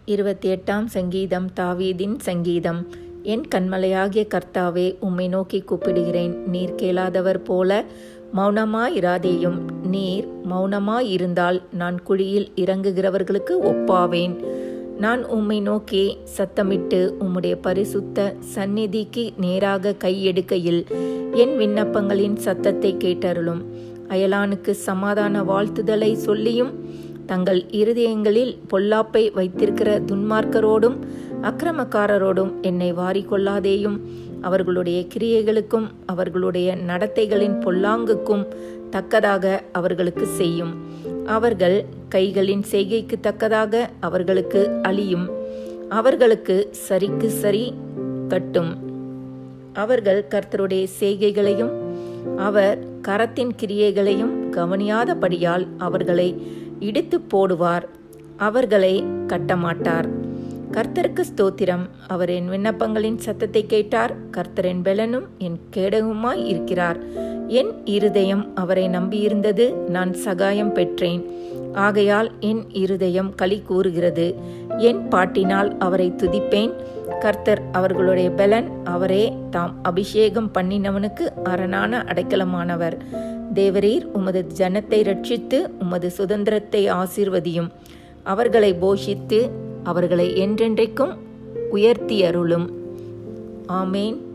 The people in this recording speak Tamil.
இருபத்தி எட்டாம் சங்கீதம் தாவீதின் சங்கீதம் என் கண்மலையாகிய கர்த்தாவே உம்மை நோக்கி கூப்பிடுகிறேன் நீர் கேளாதவர் போல மௌனமாயிராதேயும் நீர் மௌனமாயிருந்தால் நான் குழியில் இறங்குகிறவர்களுக்கு ஒப்பாவேன் நான் உம்மை நோக்கி சத்தமிட்டு உம்முடைய பரிசுத்த சந்நிதிக்கு நேராக கையெடுக்கையில் என் விண்ணப்பங்களின் சத்தத்தை கேட்டருளும் அயலானுக்கு சமாதான வாழ்த்துதலை சொல்லியும் தங்கள் இருதயங்களில் பொல்லாப்பை வைத்திருக்கிற துன்மார்க்கரோடும் அக்கிரமக்காரரோடும் என்னை வாரிக்கொள்ளாதேயும் அவர்களுடைய கிரியைகளுக்கும் அவர்களுடைய நடத்தைகளின் பொல்லாங்குக்கும் தக்கதாக அவர்களுக்கு செய்யும் அவர்கள் கைகளின் செய்கைக்கு தக்கதாக அவர்களுக்கு அழியும் அவர்களுக்கு சரிக்கு சரி கட்டும் அவர்கள் கர்த்தருடைய செய்கைகளையும் அவர் கரத்தின் கிரியைகளையும் கவனியாதபடியால் அவர்களை இடித்து போடுவார் அவர்களை கட்டமாட்டார் கர்த்தருக்கு ஸ்தோத்திரம் அவர் என் விண்ணப்பங்களின் சத்தத்தை கேட்டார் கர்த்தரின் பெலனும் என் கேடகமாய் இருக்கிறார் என் இருதயம் அவரை நம்பியிருந்தது நான் சகாயம் பெற்றேன் ஆகையால் என் இருதயம் களி கூறுகிறது என் பாட்டினால் அவரை துதிப்பேன் கர்த்தர் அவர்களுடைய பலன் அவரே தாம் அபிஷேகம் பண்ணினவனுக்கு அரணான அடைக்கலமானவர் தேவரீர் உமது ஜனத்தை ரட்சித்து உமது சுதந்திரத்தை ஆசிர்வதியும் அவர்களை போஷித்து அவர்களை என்றென்றைக்கும் உயர்த்தி அருளும் ஆமேன்